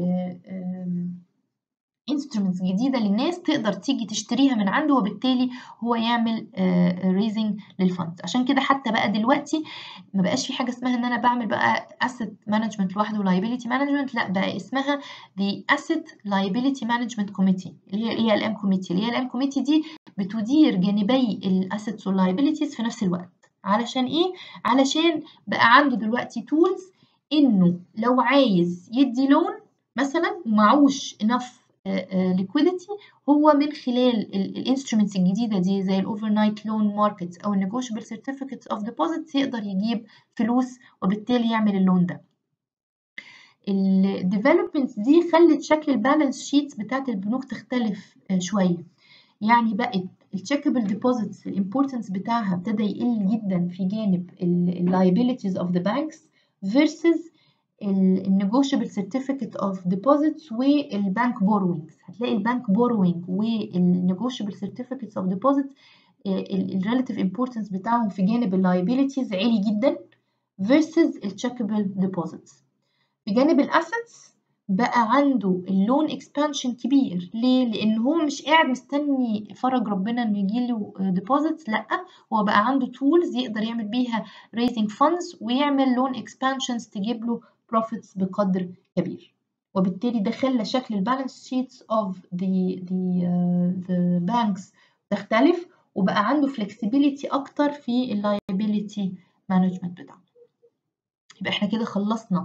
instruments جديدة للناس تقدر تيجي تشتريها من عنده وبالتالي هو يعمل raising للفند عشان كده حتى بقى دلوقتي ما بقاش في حاجة اسمها ان انا بعمل بقى asset management لوحده و liability management لا بقى اسمها the asset liability management committee اللي هي الاي ال ام committee اللي هي ال ام committee دي بتدير جانبي الاسيتس واللايبيليتيز في نفس الوقت علشان ايه علشان بقى عنده دلوقتي tools انه لو عايز يدي لون مثلا ومعوش enough liquidity هو من خلال الانسترومنتس الجديده دي زي الاوفر نايت لون ماركتس او النيجوشيبل سيرتيفيكتس اوف ديبوزيتس يقدر يجيب فلوس وبالتالي يعمل اللون ده الديفلوبمنتس دي خلت شكل البالانس شيتس بتاعت البنوك تختلف شويه يعني بقت التشيكبل ديبوزيتس الامبورتنس بتاعها ابتدى يقل جدا في جانب اللايبيليتيز اوف ذا بانكس versus النيجوشيبل سيرتيفيكت اوف ديبوزيتس والبانك بوروينجز هتلاقي البانك بوروينج والنيجوشيبل سيرتيفيكتس اوف ديبوزيتس الريلاتيف امبورتنس بتاعهم في جانب اللايبيليتيز عالي جدا versus التشيكبل ديبوزيتس في جانب الاسيتس بقى عنده اللون اكسبانشن كبير ليه لان هو مش قاعد مستني فرج ربنا انه يجيله ديبوزيتس لا هو بقى عنده تولز يقدر يعمل بيها raising funds ويعمل لون اكسبانشنز تجيب له profits بقدر كبير وبالتالي ده خلى شكل البالانس شيتس اوف the the uh, the banks تختلف وبقى عنده flexibility اكتر في اللايبيليتي مانجمنت بتاعته يبقى احنا كده خلصنا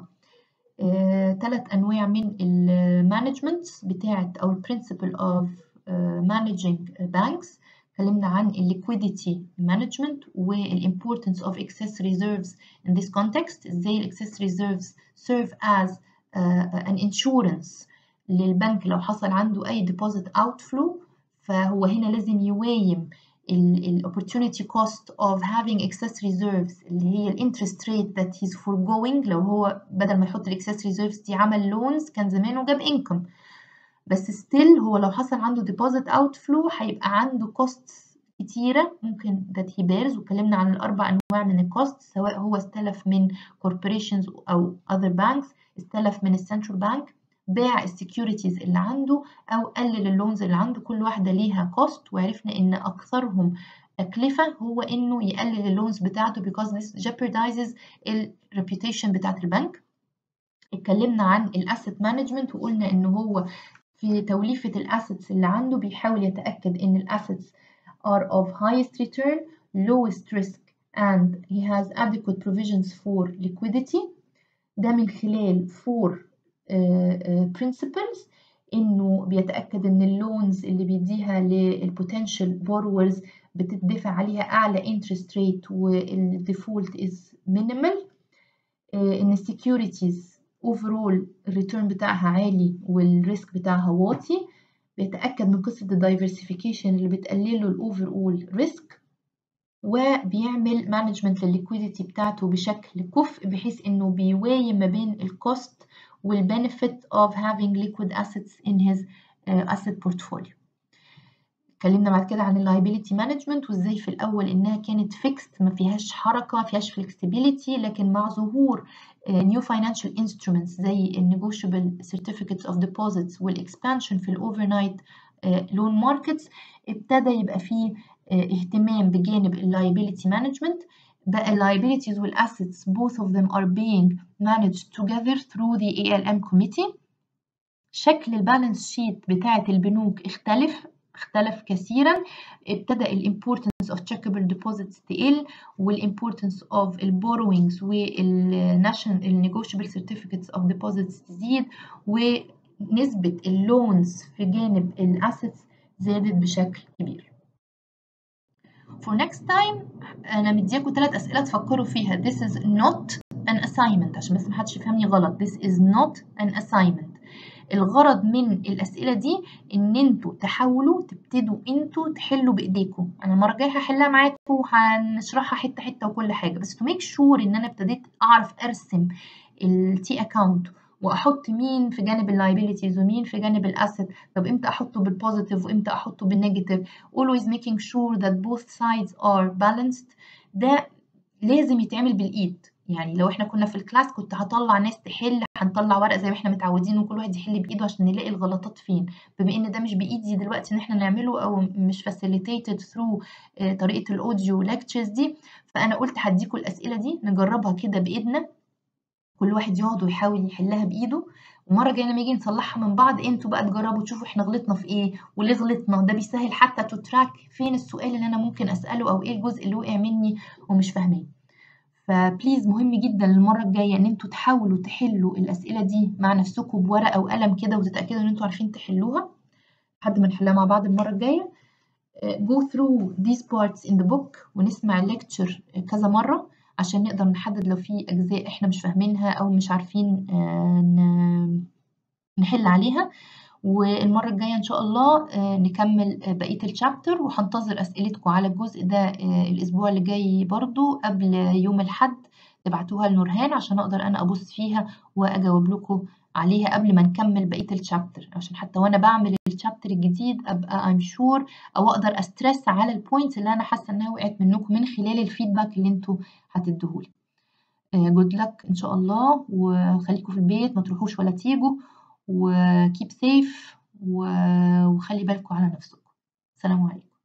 ثلاث uh, انواع من المانجمنت بتاعت او البرنسبل اوف مانجينج بانكس اتكلمنا عن liquidity management والimportance of excess reserves in this context ازاي excess reserves serve as uh, an insurance للبنك لو حصل عنده اي deposit outflow فهو هنا لازم يوايم ال opportunity cost of having excess reserves اللي هي ال interest rate that he's foregoing لو هو بدل ما يحط ال excess reserves دي عمل loans كان زمانه جاب income بس still هو لو حصل عنده deposit outflow هيبقى عنده costs كتيرة ممكن that he bears واتكلمنا عن الأربع أنواع من الكوست سواء هو استلف من corporations أو other banks استلف من السنترال بانك باع السكيورتيز اللي عنده أو قلل اللونز اللي عنده كل واحدة ليها كوست وعرفنا إن أكثرهم تكلفة هو إنه يقلل اللونز بتاعته because this jeopardizes ال reputation بتاعت البنك اتكلمنا عن الاسيت مانجمنت وقلنا إن هو في توليفة الأسيتس اللي عنده بيحاول يتأكد إن الأسيتس are of highest return, lowest risk and he has adequate provisions for liquidity ده من خلال four uh, uh, principles إنه بيتأكد إن اللونز اللي بيديها للبوتنشال borrowers بتدفع عليها أعلى interest rate والديفولت is minimal uh, إن السكيورتيز overall الريتيرن بتاعها عالي والريسك بتاعها واطي بيتأكد من قصة الدايفرسيفيكيشن اللي بتقلله الأوفر أول ريسك وبيعمل مانجمنت للليكويديتي بتاعته بشكل كفء بحيث إنه بيوايم ما بين الكوست والبنفيت of having liquid assets in his uh, asset portfolio. اتكلمنا بعد كده عن اللايبيليتي مانجمنت وازاي في الاول انها كانت فيكست ما فيهاش حركه ما فيهاش فلكسبيليتي لكن مع ظهور نيو فاينانشال انسترومنتس زي النيجوشيبل سيرتيفيكتس اوف ديبوزيتس والاكسبانشن في الاوفر نايت لون ماركتس ابتدى يبقى فيه اهتمام بجانب اللايبيليتي مانجمنت بقى liabilities والassets both of them are being managed together through the ALM committee شكل البالانس شيت بتاعة البنوك اختلف اختلف كثيرا ابتدى الامبورتنس اوف checkable deposits تقل والامبورتنس اوف البوروينجز والناشونال النيجوشيبل certificates اوف deposits تزيد ونسبة اللونز في جانب الاسيتس زادت بشكل كبير. For next time أنا مدياكم ثلاث أسئلة تفكروا فيها. This is not an assignment عشان بس محدش يفهمني غلط. This is not an assignment. الغرض من الأسئلة دي إن انتوا تحاولوا تبتدوا انتوا تحلوا بإيديكم. أنا المرة الجاية هحلها معاكم وهنشرحها حتة حتة وكل حاجة بس to make sure إن أنا ابتديت أعرف أرسم التي أكاونت واحط مين في جانب اللايبيليتيز ومين في جانب الاسيت طب امتى احطه بالبوزيتيف وامتى احطه بالنيجاتيف always making sure that both sides are balanced ده لازم يتعمل بالايد يعني لو احنا كنا في الكلاس كنت هطلع ناس تحل هنطلع ورق زي ما احنا متعودين وكل واحد يحل بايده عشان نلاقي الغلطات فين بما ان ده مش بايدي دلوقتي ان احنا نعمله او مش facilitated through طريقه الاوديو lectures دي فانا قلت هديكم الاسئله دي نجربها كده بايدنا كل واحد يقعد ويحاول يحلها بايده ومره جايه لما نيجي نصلحها من بعض انتوا بقى تجربوا تشوفوا احنا غلطنا في ايه وليه غلطنا ده بيسهل حتى تو تراك فين السؤال اللي انا ممكن اساله او ايه الجزء اللي وقع مني ومش فاهماه فبليز مهم جدا المره الجايه ان انتوا تحاولوا تحلوا الاسئله دي مع نفسكم بورقه وقلم كده وتتاكدوا ان انتوا عارفين تحلوها لحد ما نحلها مع بعض المره الجايه go through these parts in the book ونسمع الليكتشر كذا مره عشان نقدر نحدد لو في أجزاء إحنا مش فاهمينها أو مش عارفين نحل عليها والمرة الجاية إن شاء الله نكمل بقية الشابتر وهنتظر أسئلتكم على الجزء ده الأسبوع اللي جاي برضو قبل يوم الحد تبعتوها لنورهان عشان أقدر أنا أبص فيها وأجاوب لكم عليها قبل ما نكمل بقية الشابتر عشان حتى وأنا بعمل الشابتر الجديد أبقى I'm sure أو أقدر أسترس على البوينتس اللي أنا حاسة إنها وقعت منكم من خلال الفيدباك اللي انتوا هتديهولي. جود لك إن شاء الله وخليكم في البيت ما تروحوش ولا تيجوا وكيب سيف وخلي بالكم على نفسكم. سلام عليكم.